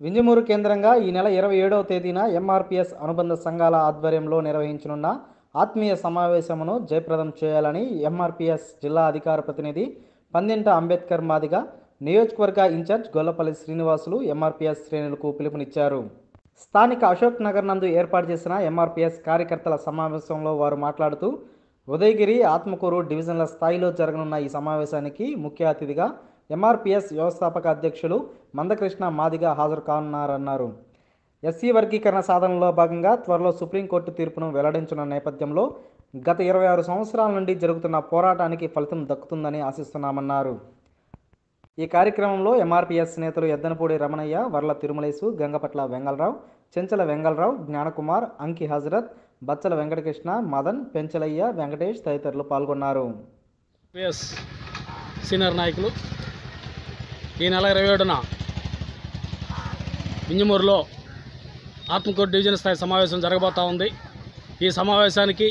వింజమూరు కేంద్రంగా ఈ నెల ఇరవై ఏడవ తేదీన ఎంఆర్పిఎస్ అనుబంధ సంఘాల ఆధ్వర్యంలో నిర్వహించనున్న ఆత్మీయ సమావేశమును జయప్రదం చేయాలని ఎంఆర్పిఎస్ జిల్లా అధికార ప్రతినిధి పందింట అంబేద్కర్ మాదిగ నియోజకవర్గ ఇన్ఛార్జ్ గొల్లపల్లి శ్రీనివాసులు ఎంఆర్పిఎస్ శ్రేణులకు పిలుపునిచ్చారు స్థానిక అశోక్ నగర్ నందు ఏర్పాటు చేసిన ఎంఆర్పిఎస్ కార్యకర్తల సమావేశంలో వారు మాట్లాడుతూ ఉదయగిరి ఆత్మకూరు డివిజన్ల స్థాయిలో జరగనున్న ఈ సమావేశానికి ముఖ్య అతిథిగా ఎంఆర్పిఎస్ వ్యవస్థాపక అధ్యక్షులు మందకృష్ణ మాదిగ హాజరు కానున్నారన్నారు ఎస్సీ వర్గీకరణ సాధనలో భాగంగా త్వరలో సుప్రీంకోర్టు తీర్పును వెల్లడించిన నేపథ్యంలో గత ఇరవై ఆరు సంవత్సరాల నుండి జరుగుతున్న పోరాటానికి ఫలితం దక్కుతుందని ఆశిస్తున్నామన్నారు ఈ కార్యక్రమంలో ఎంఆర్పిఎస్ నేతలు ఎద్దనపూడి రమణయ్య వర్ల తిరుమలేసు గంగపట్ల వెంగళరావు చెంచల వెంగళరావు జ్ఞానకుమార్ అంకి హజరత్ బచ్చల వెంకటకృష్ణ మదన్ పెంచలయ్య వెంకటేష్ తదితరులు పాల్గొన్నారు పిఎస్ సీనియర్ నాయకులు ఈ నెల ఇరవై ఏడున ఇంజమూరులో ఆత్మకూరు డివిజన్ స్థాయి సమావేశం జరగబోతూ ఉంది ఈ సమావేశానికి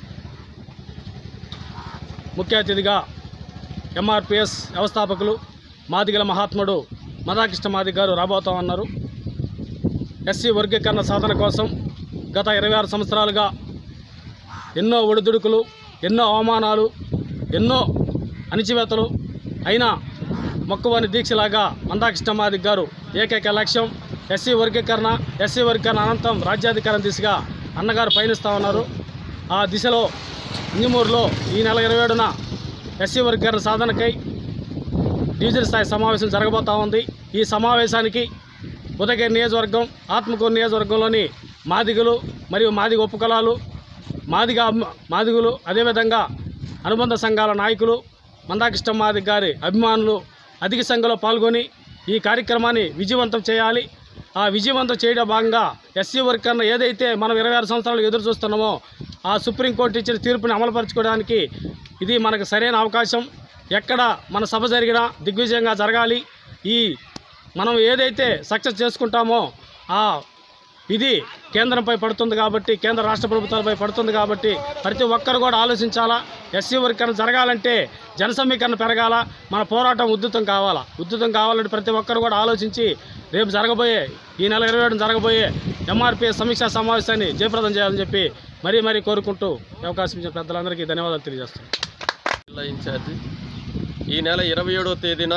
ముఖ్య అతిథిగా ఎంఆర్పిఎస్ వ్యవస్థాపకులు మాదిగల మహాత్ముడు మదాకృష్ణ మాదిగ గారు రాబోతా ఉన్నారు ఎస్సీ వర్గీకరణ సాధన కోసం గత ఇరవై ఆరు సంవత్సరాలుగా ఎన్నో ఒడిదుడుకులు ఎన్నో అవమానాలు ఎన్నో అణిచివేతలు అయినా మొక్కువని దీక్షలాగా మందాకృష్ణ మాదిక్ గారు ఏకైక లక్ష్యం ఎస్సీ వర్గీకరణ ఎస్సీ వర్గీకరణ అనంతరం రాజ్యాధికారం దిశగా అన్నగారు పయనిస్తూ ఉన్నారు ఆ దిశలో ఇంజమూరులో ఈ నెల ఇరవై ఏడున ఎస్సీ వర్గీకరణ సాధనకై డివిజన్ స్థాయి సమావేశం జరగబోతా ఉంది ఈ సమావేశానికి ఉదయగిరి నియోజకవర్గం ఆత్మకూరు నియోజకవర్గంలోని మాదిగలు మరియు మాదిగ ఉపకులాలు మాదిగ అభి- మాదిగులు అదేవిధంగా అనుబంధ సంఘాల నాయకులు మందాకృష్ణ మాదిగ గారి అభిమానులు అధిక సంఖ్యలో పాల్గొని ఈ కార్యక్రమాన్ని విజయవంతం చేయాలి ఆ విజయవంతం చేయడం భాగంగా ఎస్సీ వర్కర్ను ఏదైతే మనం ఇరవై ఆరు సంవత్సరాలు ఎదురు చూస్తున్నామో ఆ సుప్రీంకోర్టు ఇచ్చిన తీర్పుని అమలుపరచుకోవడానికి ఇది మనకు సరైన అవకాశం ఎక్కడ మన సభ జరిగినా దిగ్విజయంగా జరగాలి ఈ మనం ఏదైతే సక్సెస్ చేసుకుంటామో ఆ ఇది కేంద్రంపై పడుతుంది కాబట్టి కేంద్ర రాష్ట్ర ప్రభుత్వాలపై పడుతుంది కాబట్టి ప్రతి ఒక్కరు కూడా ఆలోచించాలా ఎస్సీ వర్గీకరణ జరగాలంటే జన సమీకరణ పెరగాల మన పోరాటం ఉద్ధృతం కావాలా ఉద్ధృతం కావాలంటే ప్రతి ఒక్కరు కూడా ఆలోచించి రేపు జరగబోయే ఈ నెల ఇరవై ఏడున జరగబోయే ఎంఆర్పీ సమీక్షా సమావేశాన్ని జయప్రదం చేయాలని చెప్పి మరీ మరీ కోరుకుంటూ ఈ అవకాశం ఇచ్చిన పెద్దలందరికీ ధన్యవాదాలు తెలియజేస్తాను జిల్లా ఇన్ఛార్జి ఈ నెల ఇరవై ఏడవ తేదీన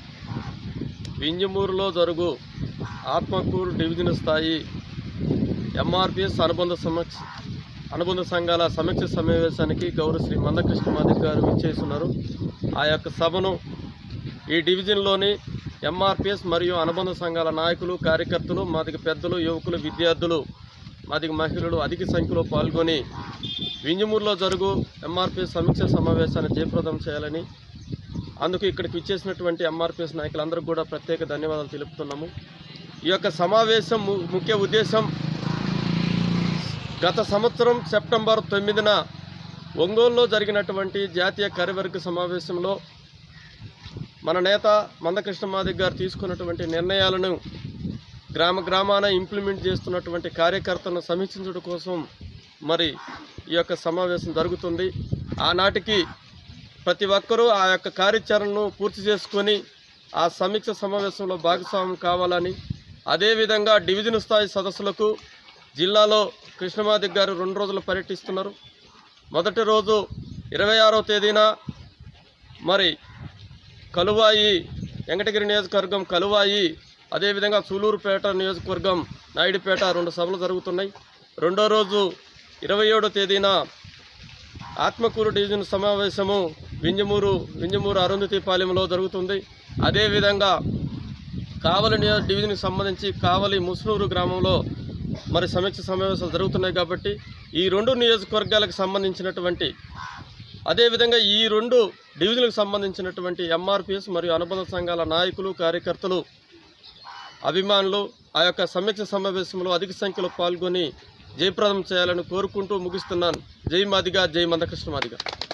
వింజమూరులో జరుగు ఆత్మకూరు డివిజన్ స్థాయి ఎంఆర్పిఎస్ అనుబంధ సమక్ష అనుబంధ సంఘాల సమీక్ష సమావేశానికి గౌరవ శ్రీ మందకృష్ణ మాదిక్ గారు విచ్చేస్తున్నారు ఆ యొక్క సభను ఈ డివిజన్లోని ఎంఆర్పిఎస్ మరియు అనుబంధ సంఘాల నాయకులు కార్యకర్తలు మాదిగ పెద్దలు యువకులు విద్యార్థులు మాదిగ మహిళలు అధిక సంఖ్యలో పాల్గొని వింజమూరులో జరుగు ఎంఆర్పిఎస్ సమీక్ష సమావేశాన్ని జయప్రదం చేయాలని అందుకు ఇక్కడికి ఇచ్చేసినటువంటి ఎంఆర్పిఎస్ నాయకులందరికీ కూడా ప్రత్యేక ధన్యవాదాలు తెలుపుతున్నాము ఈ యొక్క సమావేశం ము- ముఖ్య ఉద్దేశం గత సంవత్సరం సెప్టెంబర్ తొమ్మిదిన ఒంగోలులో జరిగినటువంటి జాతీయ కార్యవర్గ సమావేశంలో మన నేత మందకృష్ణ మాదిక్ గారు తీసుకున్నటువంటి నిర్ణయాలను గ్రామ గ్రామాన ఇంప్లిమెంట్ చేస్తున్నటువంటి కార్యకర్తలను సమీక్షించడం కోసం మరి ఈ యొక్క సమావేశం జరుగుతుంది ఆనాటికి ప్రతి ఒక్కరూ ఆ యొక్క కార్యాచరణను పూర్తి చేసుకొని ఆ సమీక్ష సమావేశంలో భాగస్వామ్యం కావాలని అదేవిధంగా డివిజన్ స్థాయి సదస్సులకు జిల్లాలో కృష్ణమాదిక్ గారు రెండు రోజులు పర్యటిస్తున్నారు మొదటి రోజు ఇరవై ఆరో తేదీన మరి కలువాయి వెంకటగిరి నియోజకవర్గం కలువాయి అదేవిధంగా సూలూరుపేట నియోజకవర్గం నాయుడుపేట రెండు సభలు జరుగుతున్నాయి రెండో రోజు ఇరవై ఏడో తేదీన ఆత్మకూరు డివిజన్ సమావేశము వింజమూరు వింజమూరు అరుంధతిపాలెంలో జరుగుతుంది అదేవిధంగా కావలి నియోజక డివిజన్కి సంబంధించి కావలి ముస్నూరు గ్రామంలో మరి సమీక్ష సమావేశాలు జరుగుతున్నాయి కాబట్టి ఈ రెండు నియోజకవర్గాలకు సంబంధించినటువంటి అదేవిధంగా ఈ రెండు డివిజన్లకు సంబంధించినటువంటి ఎంఆర్పిఎస్ మరియు అనుబంధ సంఘాల నాయకులు కార్యకర్తలు అభిమానులు ఆ యొక్క సమీక్ష సమావేశంలో అధిక సంఖ్యలో పాల్గొని జయప్రదం చేయాలని కోరుకుంటూ ముగిస్తున్నాను జై మాదిగా జై మందకృష్ణ మాదిగా